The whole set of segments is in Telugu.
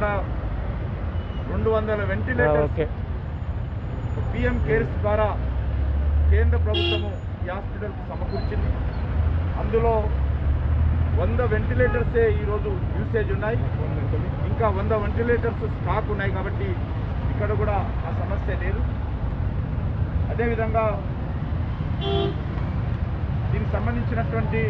రెండు వందల ఆ, వెంటిలేటర్స్ ఓకే పిఎం కేర్స్ ద్వారా కేంద్ర ప్రభుత్వము ఈ హాస్పిటల్కు సమకూర్చింది అందులో వంద వెంటిలేటర్సే ఈరోజు యూసేజ్ ఉన్నాయి ఇంకా వంద వెంటిలేటర్స్ స్టాక్ ఉన్నాయి కాబట్టి ఇక్కడ కూడా ఆ సమస్య లేదు అదేవిధంగా దీనికి సంబంధించినటువంటి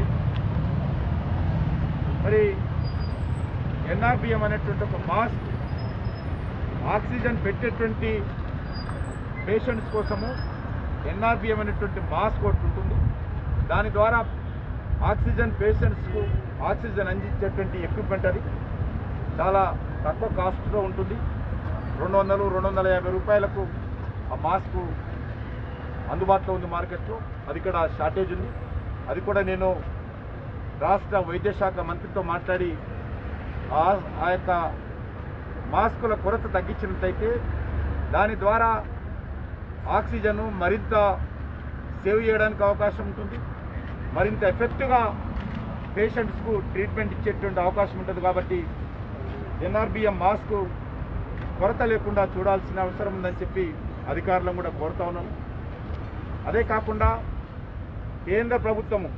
మరి ఎన్ఆర్బిఎం అనేటువంటి ఒక మాస్క్ ఆక్సిజన్ పెట్టేటువంటి పేషెంట్స్ కోసము ఎన్ఆర్బిఎం అనేటువంటి మాస్క్ ఒకటి ఉంటుంది దాని ద్వారా ఆక్సిజన్ పేషెంట్స్కు ఆక్సిజన్ అందించేటువంటి ఎక్విప్మెంట్ అది చాలా తక్కువ కాస్ట్లో ఉంటుంది రెండు వందలు రెండు వందల యాభై రూపాయలకు ఆ మాస్క్ అందుబాటులో ఉంది మార్కెట్లో అది ఇక్కడ షార్టేజ్ ఉంది అది కూడా నేను రాష్ట్ర వైద్య శాఖ మంత్రితో మాట్లాడి ఆ ఆ యొక్క మాస్కుల కొరత తగ్గించినట్లయితే దాని ద్వారా ఆక్సిజన్ మరింత సేవ్ చేయడానికి అవకాశం ఉంటుంది మరింత ఎఫెక్ట్గా పేషెంట్స్కు ట్రీట్మెంట్ ఇచ్చేటువంటి అవకాశం ఉంటుంది కాబట్టి ఎన్ఆర్బిఎం మాస్క్ కొరత లేకుండా చూడాల్సిన అవసరం ఉందని చెప్పి అధికారులను కూడా కోరుతా ఉన్నాను అదే కాకుండా కేంద్ర ప్రభుత్వము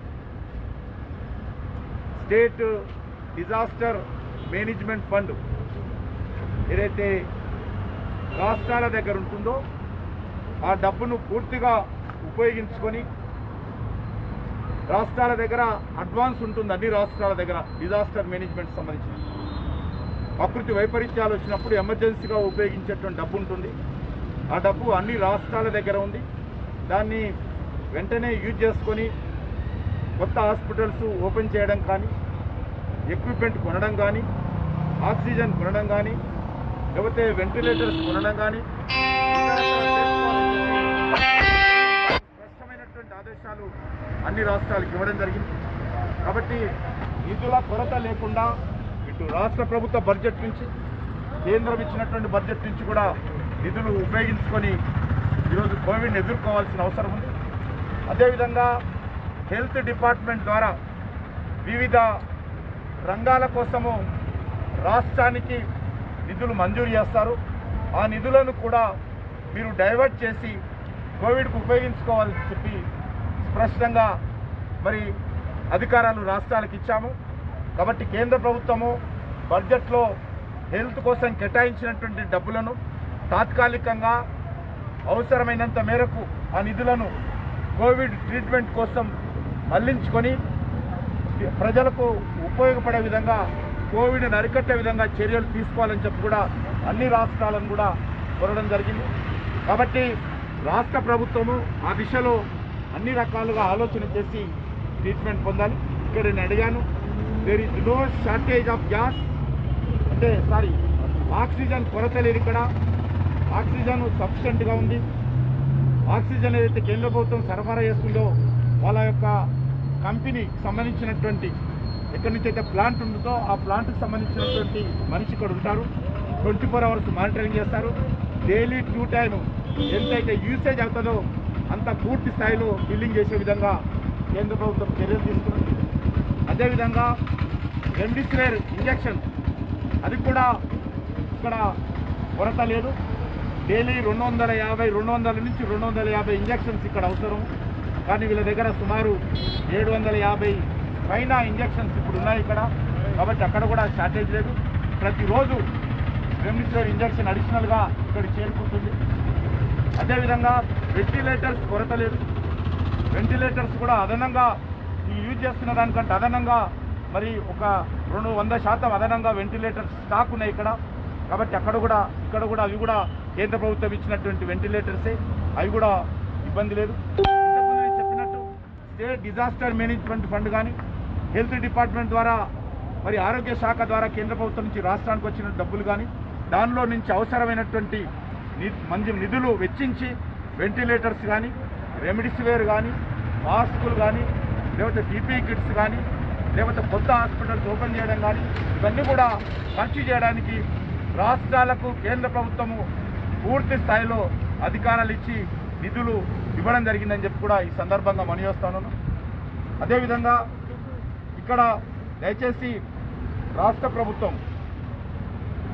స్టేట్ డిజాస్టర్ మేనేజ్మెంట్ ఫండ్ ఏదైతే రాష్ట్రాల దగ్గర ఉంటుందో ఆ డబ్బును పూర్తిగా ఉపయోగించుకొని రాష్ట్రాల దగ్గర అడ్వాన్స్ ఉంటుంది అన్ని రాష్ట్రాల దగ్గర డిజాస్టర్ మేనేజ్మెంట్ సంబంధించి ప్రకృతి వైపరీత్యాలు వచ్చినప్పుడు ఎమర్జెన్సీగా ఉపయోగించేటువంటి డబ్బు ఉంటుంది ఆ డబ్బు అన్ని రాష్ట్రాల దగ్గర ఉంది దాన్ని వెంటనే యూజ్ చేసుకొని కొత్త హాస్పిటల్స్ ఓపెన్ చేయడం కానీ ఎక్విప్మెంట్ కొనడం కానీ ఆక్సిజన్ కొనడం కానీ లేకపోతే వెంటిలేటర్స్ కొనడం కానీ స్పష్టమైనటువంటి ఆదేశాలు అన్ని రాష్ట్రాలకు ఇవ్వడం జరిగింది కాబట్టి నిధుల కొరత లేకుండా ఇటు రాష్ట్ర ప్రభుత్వ బడ్జెట్ నుంచి కేంద్రం ఇచ్చినటువంటి బడ్జెట్ నుంచి కూడా నిధులు ఉపయోగించుకొని ఈరోజు కోవిడ్ని ఎదుర్కోవాల్సిన అవసరం ఉంది అదేవిధంగా హెల్త్ డిపార్ట్మెంట్ ద్వారా వివిధ రంగాల కోసము రాష్ట్రానికి నిధులు మంజూరు చేస్తారు ఆ నిధులను కూడా మీరు డైవర్ట్ చేసి కోవిడ్కు ఉపయోగించుకోవాలని చెప్పి స్పష్టంగా మరి అధికారాలు రాష్ట్రాలకు ఇచ్చాము కాబట్టి కేంద్ర ప్రభుత్వము బడ్జెట్లో హెల్త్ కోసం కేటాయించినటువంటి డబ్బులను తాత్కాలికంగా అవసరమైనంత మేరకు ఆ నిధులను కోవిడ్ ట్రీట్మెంట్ కోసం మళ్లించుకొని ప్రజలకు ఉపయోగపడే విధంగా కోవిడ్ని అరికట్టే విధంగా చర్యలు తీసుకోవాలని చెప్పి కూడా అన్ని రాష్ట్రాలను కూడా కోరడం జరిగింది కాబట్టి రాష్ట్ర ప్రభుత్వము ఆ దిశలో అన్ని రకాలుగా ఆలోచన చేసి ట్రీట్మెంట్ పొందాలి ఇక్కడ నేను అడిగాను there is no shortage of gas అంటే సారీ ఆక్సిజన్ కొరత లేదు ఇక్కడ ఆక్సిజన్ సఫిషియెంట్గా ఉంది ఆక్సిజన్ ఏదైతే కేంద్ర ప్రభుత్వం సరఫరా చేస్తుందో వాళ్ళ యొక్క కంపెనీకి సంబంధించినటువంటి ఎక్కడి నుంచి అయితే ప్లాంట్ ఉంటుందో ఆ ప్లాంట్కి సంబంధించినటువంటి మనిషి ఇక్కడ ఉంటారు ట్వంటీ ఫోర్ అవర్స్ మానిటరింగ్ చేస్తారు డైలీ టూ టైం ఎంతైతే యూసేజ్ అవుతుందో అంత పూర్తి స్థాయిలో ఫిల్లింగ్ చేసే విధంగా కేంద్ర ప్రభుత్వం చర్యలు తీసుకుంది అదేవిధంగా రెమ్డిసివిర్ ఇంజెక్షన్ అది కూడా ఇక్కడ కొరత లేదు డైలీ రెండు వందల యాభై రెండు వందల నుంచి రెండు వందల యాభై ఇంజెక్షన్స్ ఇక్కడ అవసరం కానీ వీళ్ళ దగ్గర సుమారు ఏడు వందల యాభై పైన ఇంజెక్షన్స్ ఇప్పుడు ఉన్నాయి ఇక్కడ కాబట్టి అక్కడ కూడా షార్టేజ్ లేదు ప్రతిరోజు రెమ్డిసివిర్ ఇంజెక్షన్ అడిషనల్గా ఇక్కడ చేరుకుంటుంది అదేవిధంగా వెంటిలేటర్స్ కొరత లేదు వెంటిలేటర్స్ కూడా అదనంగా ఈ యూజ్ చేస్తున్న దానికంటే అదనంగా మరి ఒక రెండు వంద శాతం అదనంగా వెంటిలేటర్స్ స్టాక్ ఉన్నాయి ఇక్కడ కాబట్టి అక్కడ కూడా ఇక్కడ కూడా అవి కూడా కేంద్ర ప్రభుత్వం ఇచ్చినటువంటి వెంటిలేటర్సే అవి కూడా ఇబ్బంది లేదు ఇంతకుముందు నేను చెప్పినట్టు స్టేట్ డిజాస్టర్ మేనేజ్మెంట్ ఫండ్ కానీ హెల్త్ డిపార్ట్మెంట్ ద్వారా మరి ఆరోగ్య శాఖ ద్వారా కేంద్ర ప్రభుత్వం నుంచి రాష్ట్రానికి వచ్చిన డబ్బులు కానీ దానిలో నుంచి అవసరమైనటువంటి ని- మంచి నిధులు వెచ్చించి వెంటిలేటర్స్ కానీ రెమిడిసివేర్ కానీ మాస్కులు కానీ లేకపోతే పీపీ కిట్స్ కానీ లేకపోతే కొత్త హాస్పిటల్స్ ఓపెన్ చేయడం కానీ ఇవన్నీ కూడా ఖర్చు చేయడానికి రాష్ట్రాలకు కేంద్ర ప్రభుత్వము పూర్తి స్థాయిలో అధికారాలు ఇచ్చి నిధులు ఇవ్వడం జరిగిందని చెప్పి కూడా ఈ సందర్భంగా మనయోస్తాను అదేవిధంగా ఇక్కడ దయచేసి రాష్ట్ర ప్రభుత్వం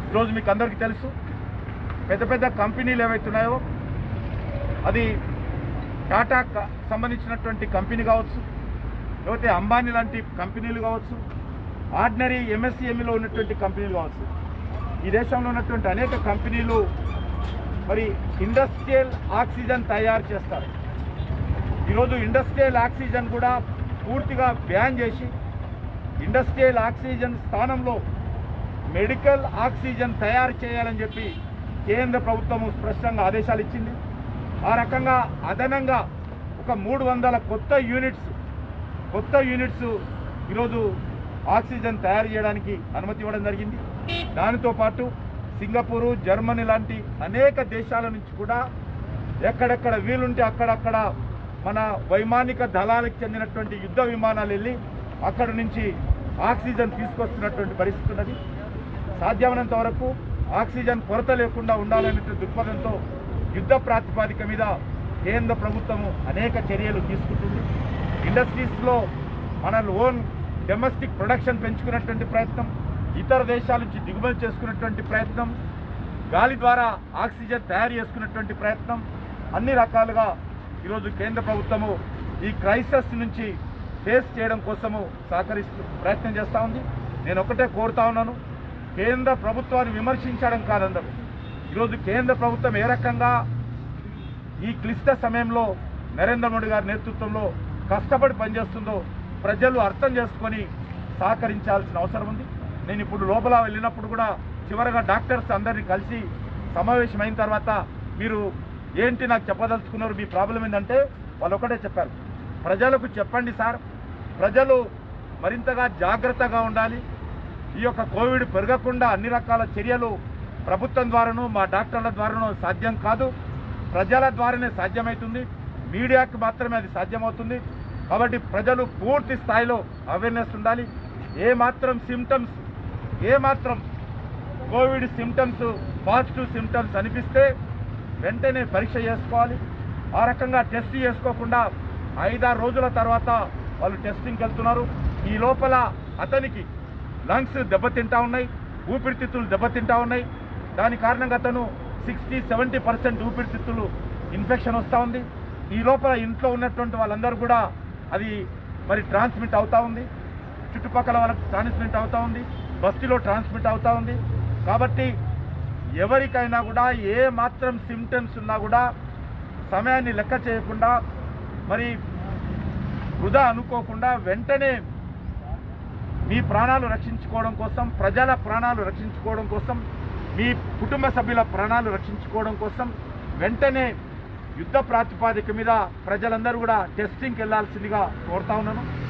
ఈరోజు మీకు అందరికీ తెలుసు పెద్ద పెద్ద కంపెనీలు ఏవైతున్నాయో అది టాటా క- సంబంధించినటువంటి కంపెనీ కావచ్చు లేకపోతే అంబానీ లాంటి కంపెనీలు కావచ్చు ఆర్డినరీ ఎంఎస్సిఎంఈలో ఉన్నటువంటి కంపెనీలు కావచ్చు ఈ దేశంలో ఉన్నటువంటి అనేక కంపెనీలు మరి ఇండస్ట్రియల్ ఆక్సిజన్ తయారు చేస్తారు ఈరోజు ఇండస్ట్రియల్ ఆక్సిజన్ కూడా పూర్తిగా బ్యాన్ చేసి ఇండస్ట్రియల్ ఆక్సిజన్ స్థానంలో మెడికల్ ఆక్సిజన్ తయారు చేయాలని చెప్పి కేంద్ర ప్రభుత్వం స్పష్టంగా ఆదేశాలు ఇచ్చింది ఆ రకంగా అదనంగా ఒక మూడు వందల కొత్త యూనిట్స్ కొత్త యూనిట్స్ ఈరోజు ఆక్సిజన్ తయారు చేయడానికి అనుమతి ఇవ్వడం జరిగింది దానితో పాటు సింగపూరు జర్మనీ లాంటి అనేక దేశాల నుంచి కూడా ఎక్కడెక్కడ వీలుంటే అక్కడక్కడ మన వైమానిక దళాలకు చెందినటువంటి యుద్ధ విమానాలు వెళ్ళి అక్కడి నుంచి ఆక్సిజన్ తీసుకొస్తున్నటువంటి పరిస్థితి ఉన్నది సాధ్యమైనంత వరకు ఆక్సిజన్ కొరత లేకుండా ఉండాలనే దృక్పథంతో యుద్ధ ప్రాతిపాదిక మీద కేంద్ర ప్రభుత్వము అనేక చర్యలు తీసుకుంటుంది ఇండస్ట్రీస్లో మన ఓన్ డొమెస్టిక్ ప్రొడక్షన్ పెంచుకున్నటువంటి ప్రయత్నం ఇతర దేశాల నుంచి దిగుమతి చేసుకున్నటువంటి ప్రయత్నం గాలి ద్వారా ఆక్సిజన్ తయారు చేసుకున్నటువంటి ప్రయత్నం అన్ని రకాలుగా ఈరోజు కేంద్ర ప్రభుత్వము ఈ క్రైసిస్ నుంచి ఫేస్ చేయడం కోసము సహకరిస్తూ ప్రయత్నం చేస్తూ ఉంది నేను ఒకటే కోరుతా ఉన్నాను కేంద్ర ప్రభుత్వాన్ని విమర్శించడం కాదందరూ ఈరోజు కేంద్ర ప్రభుత్వం ఏ రకంగా ఈ క్లిష్ట సమయంలో నరేంద్ర మోడీ గారి నేతృత్వంలో కష్టపడి పనిచేస్తుందో ప్రజలు అర్థం చేసుకొని సహకరించాల్సిన అవసరం ఉంది నేను ఇప్పుడు లోపల వెళ్ళినప్పుడు కూడా చివరగా డాక్టర్స్ అందరినీ కలిసి సమావేశమైన తర్వాత మీరు ఏంటి నాకు చెప్పదలుచుకున్నారు మీ ప్రాబ్లం ఏంటంటే వాళ్ళు ఒకటే చెప్పారు ప్రజలకు చెప్పండి సార్ ప్రజలు మరింతగా జాగ్రత్తగా ఉండాలి ఈ యొక్క కోవిడ్ పెరగకుండా అన్ని రకాల చర్యలు ప్రభుత్వం ద్వారాను మా డాక్టర్ల ద్వారాను సాధ్యం కాదు ప్రజల ద్వారానే సాధ్యమవుతుంది మీడియాకి మాత్రమే అది సాధ్యమవుతుంది కాబట్టి ప్రజలు పూర్తి స్థాయిలో అవేర్నెస్ ఉండాలి ఏ మాత్రం సిమ్టమ్స్ ఏ మాత్రం కోవిడ్ సిమ్టమ్స్ పాజిటివ్ సిమ్టమ్స్ అనిపిస్తే వెంటనే పరీక్ష చేసుకోవాలి ఆ రకంగా టెస్ట్ చేసుకోకుండా ఐదారు రోజుల తర్వాత వాళ్ళు టెస్టింగ్కి వెళ్తున్నారు ఈ లోపల అతనికి లంగ్స్ దెబ్బతింటా ఉన్నాయి ఊపిరితిత్తులు దెబ్బతింటా ఉన్నాయి దాని కారణంగా అతను సిక్స్టీ సెవెంటీ పర్సెంట్ ఊపిరితిత్తులు ఇన్ఫెక్షన్ వస్తూ ఉంది ఈ లోపల ఇంట్లో ఉన్నటువంటి వాళ్ళందరూ కూడా అది మరి ట్రాన్స్మిట్ అవుతా ఉంది చుట్టుపక్కల వాళ్ళకి ట్రాన్స్మిట్ అవుతా ఉంది బస్తీలో ట్రాన్స్మిట్ అవుతా ఉంది కాబట్టి ఎవరికైనా కూడా ఏ మాత్రం సిమ్టమ్స్ ఉన్నా కూడా సమయాన్ని లెక్క చేయకుండా మరి వృధా అనుకోకుండా వెంటనే మీ ప్రాణాలు రక్షించుకోవడం కోసం ప్రజల ప్రాణాలు రక్షించుకోవడం కోసం మీ కుటుంబ సభ్యుల ప్రాణాలు రక్షించుకోవడం కోసం వెంటనే యుద్ధ ప్రాతిపాదిక మీద ప్రజలందరూ కూడా టెస్టింగ్కి వెళ్లాల్సిందిగా కోరుతా ఉన్నాను